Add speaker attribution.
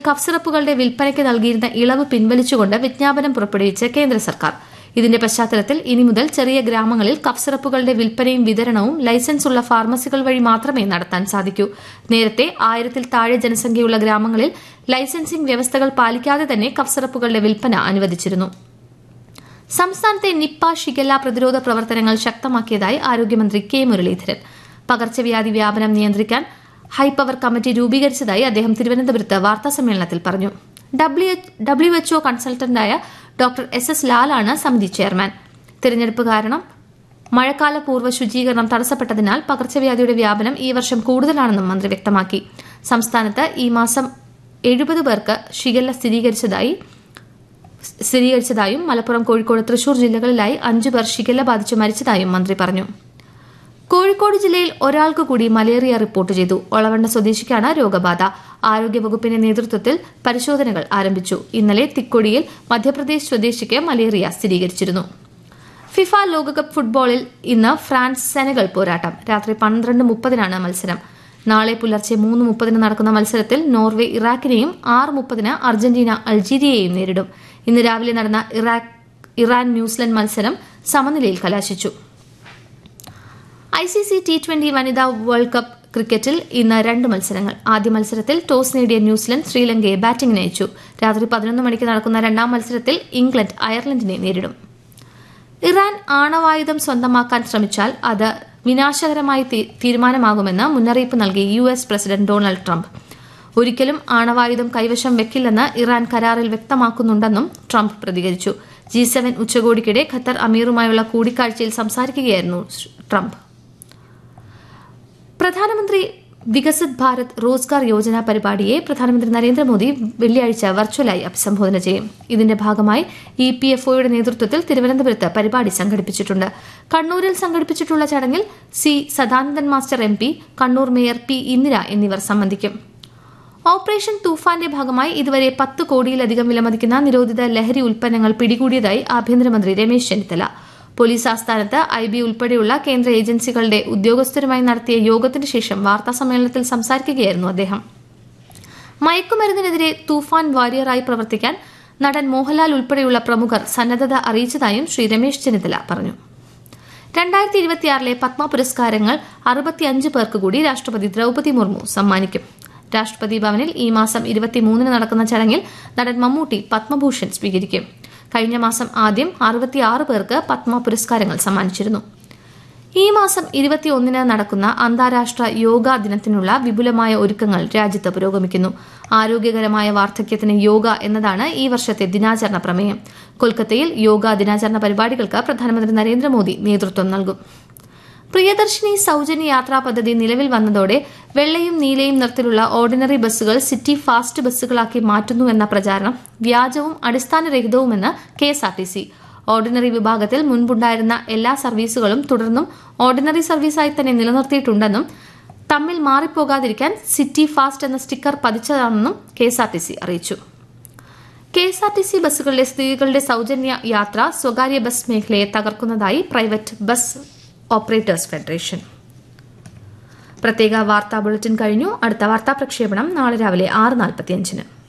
Speaker 1: cough സിറപ്പുകളുടെ വിൽപ്പനയ്ക്ക് നൽകിയിരുന്ന ഇളവ് പിൻവലിച്ചുകൊണ്ട് വിജ്ഞാപനം പുറപ്പെടുവിച്ച് കേന്ദ്ര സർക്കാർ ഇതിന്റെ പശ്ചാത്തലത്തിൽ ഇനി മുതൽ ചെറിയ ഗ്രാമങ്ങളിൽ കഫ് സിറപ്പുകളുടെ വിൽപ്പനയും വിതരണവും ലൈസൻസ് ഉള്ള ഫാർമസികൾ വഴി മാത്രമേ നടത്താൻ സാധിക്കൂ നേരത്തെ ആയിരത്തിൽ താഴെ ജനസംഖ്യയുള്ള ഗ്രാമങ്ങളിൽ ലൈസൻസിംഗ് വ്യവസ്ഥകൾ പാലിക്കാതെ തന്നെ കഫ് സിറപ്പുകളുടെ വിൽപ്പന അനുവദിച്ചിരുന്നു സംസ്ഥാനത്തെ നിപ്പ ഷിഗല്ല പ്രതിരോധ പ്രവർത്തനങ്ങൾ ശക്തമാക്കിയതായി ആരോഗ്യമന്ത്രി കെ മുരളീധരൻ പകർച്ചവ്യാധി വ്യാപനം നിയന്ത്രിക്കാൻ ഹൈപവർ കമ്മിറ്റി രൂപീകരിച്ചതായി അദ്ദേഹം തിരുവനന്തപുരത്ത് വാർത്താസമ്മേളനത്തിൽ പറഞ്ഞു ഡബ്ല്യു എച്ച്ഒ കൺസൾട്ടന്റായ ഡോക്ടർ എസ് എസ് ലാലാണ് സമിതി ചെയർമാൻ തിരഞ്ഞെടുപ്പ് കാരണം മഴക്കാല പൂർവ്വ ശുചീകരണം തടസ്സപ്പെട്ടതിനാൽ പകർച്ചവ്യാധിയുടെ വ്യാപനം ഈ വർഷം കൂടുതലാണെന്നും മന്ത്രി വ്യക്തമാക്കി സംസ്ഥാനത്ത് ഈ മാസം എഴുപത് പേർക്ക് ഷിഗല്ല സ്ഥിരീകരിച്ചതായി സ്ഥിരീകരിച്ചതായും മലപ്പുറം കോഴിക്കോട് തൃശൂർ ജില്ലകളിലായി അഞ്ചു പേർ ഷിഗല്ല ബാധിച്ച് മരിച്ചതായും മന്ത്രി പറഞ്ഞു കോഴിക്കോട് ജില്ലയിൽ ഒരാൾക്ക് കൂടി മലേറിയ റിപ്പോർട്ട് ചെയ്തു ഒളവണ്ണ സ്വദേശിക്കാണ് രോഗബാധ ആരോഗ്യവകുപ്പിന്റെ നേതൃത്വത്തിൽ പരിശോധനകൾ ആരംഭിച്ചു ഇന്നലെ തിക്കൊടിയിൽ മധ്യപ്രദേശ് സ്വദേശിക്ക് മലേറിയ സ്ഥിരീകരിച്ചിരുന്നു ഫിഫ ലോകകപ്പ് ഫുട്ബോളിൽ ഇന്ന് ഫ്രാൻസ് സെനഗൽ പോരാട്ടം രാത്രി പന്ത്രണ്ട് മുപ്പതിനാണ് മത്സരം നാളെ പുലർച്ചെ മൂന്ന് മുപ്പതിന് നടക്കുന്ന മത്സരത്തിൽ നോർവേ ഇറാഖിനെയും ആറ് മുപ്പതിന് അർജന്റീന അൾജീരിയയെയും നേരിടും ഇന്ന് രാവിലെ നടന്ന ഇറാൻ ന്യൂസിലൻഡ് മത്സരം സമനിലയിൽ കലാശിച്ചു I C C T twenty വനിതാ വേൾഡ് കപ്പ് ക്രിക്കറ്റിൽ ഇന്ന് രണ്ട് മത്സരങ്ങൾ ആദ്യ മത്സരത്തിൽ ടോസ് നേടിയ ന്യൂസിലൻഡ് ശ്രീലങ്കയെ ബാറ്റിംഗിന് അയച്ചു രാത്രി പതിനൊന്ന് മണിക്ക് നടക്കുന്ന രണ്ടാം മത്സരത്തിൽ ഇംഗ്ലണ്ട് അയർലൻഡിനെ നേരിടും ഇറാൻ ആണവായുധം സ്വന്തമാക്കാൻ ശ്രമിച്ചാൽ അത് വിനാശകരമായ തീരുമാനമാകുമെന്ന് മുന്നറിയിപ്പ് നൽകി U S president Donald Trump ഒരിക്കലും ആണവായുധം കൈവശം വെക്കില്ലെന്ന് ഇറാൻ കരാറിൽ വ്യക്തമാക്കുന്നുണ്ടെന്നും ട്രംപ് പ്രതികരിച്ചു ജി സെവൻ ഉച്ചകോടിക്കിടെ ഖത്തർ അമീറുമായുള്ള കൂടിക്കാഴ്ചയിൽ സംസാരിക്കുകയായിരുന്നു ട്രംപ് പ്രധാനമന്ത്രി വികസിത് ഭാരത് റോസ്ഗാർ യോജന പരിപാടിയെ പ്രധാനമന്ത്രി നരേന്ദ്രമോദി വെള്ളിയാഴ്ച വെർച്വലായി അഭിസംബോധന ചെയ്യും ഇതിന്റെ ഭാഗമായി ഇ പി എഫ് ഒയുടെ നേതൃത്വത്തിൽ തിരുവനന്തപുരത്ത് പരിപാടി സംഘടിപ്പിച്ചിട്ടുണ്ട് കണ്ണൂരിൽ സംഘടിപ്പിച്ചിട്ടുള്ള ചടങ്ങിൽ C Sadanandan master M P Kannur mayor P Indira എന്നിവർ സംബന്ധിക്കും ഓപ്പറേഷൻ തൂഫാന്റെ ഭാഗമായി ഇതുവരെ പത്ത് കോടിയിലധികം വിലമതിക്കുന്ന നിരോധിത ലഹരി ഉൽപ്പന്നങ്ങൾ പിടികൂടിയതായി ആഭ്യന്തരമന്ത്രി രമേശ് ചെന്നിത്തല പോലീസ് ആസ്ഥാനത്ത് ഐ ബി ഉൾപ്പെടെയുള്ള കേന്ദ്ര ഏജൻസികളുടെ ഉദ്യോഗസ്ഥരുമായി നടത്തിയ യോഗത്തിന് ശേഷം വാർത്താസമ്മേളനത്തിൽ സംസാരിക്കുകയായിരുന്നു അദ്ദേഹം മയക്കുമരുന്നിനെതിരെ തൂഫാൻ വാരിയറായി പ്രവർത്തിക്കാൻ നടൻ മോഹൻലാൽ ഉൾപ്പെടെയുള്ള പ്രമുഖർ സന്നദ്ധത അറിയിച്ചതായും ശ്രീ രമേശ് ചെന്നിത്തല പറഞ്ഞു രണ്ടായിരത്തി ഇരുപത്തിയാറിലെ പത്മ പുരസ്കാരങ്ങൾ അറുപത്തിയഞ്ച് പേർക്ക് കൂടി രാഷ്ട്രപതി ദ്രൌപതി മുർമു സമ്മാനിക്കും രാഷ്ട്രപതി ഭവനിൽ ഈ മാസം ഇരുപത്തിമൂന്നിന് നടക്കുന്ന ചടങ്ങിൽ നടൻ മമ്മൂട്ടി പത്മഭൂഷൺ സ്വീകരിക്കും കഴിഞ്ഞ മാസം ആദ്യം അറുപത്തിയാറ് പേർക്ക് പത്മ പുരസ്കാരങ്ങൾ സമ്മാനിച്ചിരുന്നു ഈ മാസം ഇരുപത്തിയൊന്നിന് നടക്കുന്ന അന്താരാഷ്ട്ര യോഗാ ദിനത്തിനുള്ള വിപുലമായ ഒരുക്കങ്ങൾ രാജ്യത്ത് പുരോഗമിക്കുന്നു ആരോഗ്യകരമായ വാർദ്ധക്യത്തിന് യോഗ എന്നതാണ് ഈ വർഷത്തെ ദിനാചരണ പ്രമേയം കൊൽക്കത്തയിൽ യോഗാ ദിനാചരണ പരിപാടികൾക്ക് പ്രധാനമന്ത്രി നരേന്ദ്രമോദി നേതൃത്വം നൽകും പ്രിയദർശിനി സൌജന്യ യാത്രാ പദ്ധതി നിലവിൽ വന്നതോടെ വെള്ളയും നീലയും നിറത്തിലുള്ള ഓർഡിനറി ബസ്സുകൾ സിറ്റി ഫാസ്റ്റ് ബസ്സുകളാക്കി മാറ്റുന്നുവെന്ന പ്രചാരണം വ്യാജവും അടിസ്ഥാനരഹിതവുമെന്ന് കെഎസ്ആർടിസി ഓർഡിനറി വിഭാഗത്തിൽ മുൻപുണ്ടായിരുന്ന എല്ലാ സർവീസുകളും തുടർന്നും ഓർഡിനറി സർവീസായി തന്നെ നിലനിർത്തിയിട്ടുണ്ടെന്നും തമ്മിൽ മാറിപ്പോകാതിരിക്കാൻ സിറ്റി ഫാസ്റ്റ് എന്ന സ്റ്റിക്കർ പതിച്ചതാണെന്നും കെഎസ്ആർടിസി അറിയിച്ചു കെഎസ്ആർടിസി ബസ്സുകളിലെ സ്ത്രീകളുടെ സൌജന്യ യാത്ര സ്വകാര്യ ബസ് മേഖലയെ തകർക്കുന്നതായി പ്രൈവറ്റ് ബസ് ഓപ്പറേറ്റേഴ്സ് ഫെഡറേഷൻ പ്രത്യേക വാർത്താ ബുള്ളറ്റിൻ കഴിഞ്ഞു അടുത്ത വാർത്താ പ്രക്ഷേപണം നാളെ രാവിലെ ആറ് നാൽപ്പത്തിയഞ്ചിന്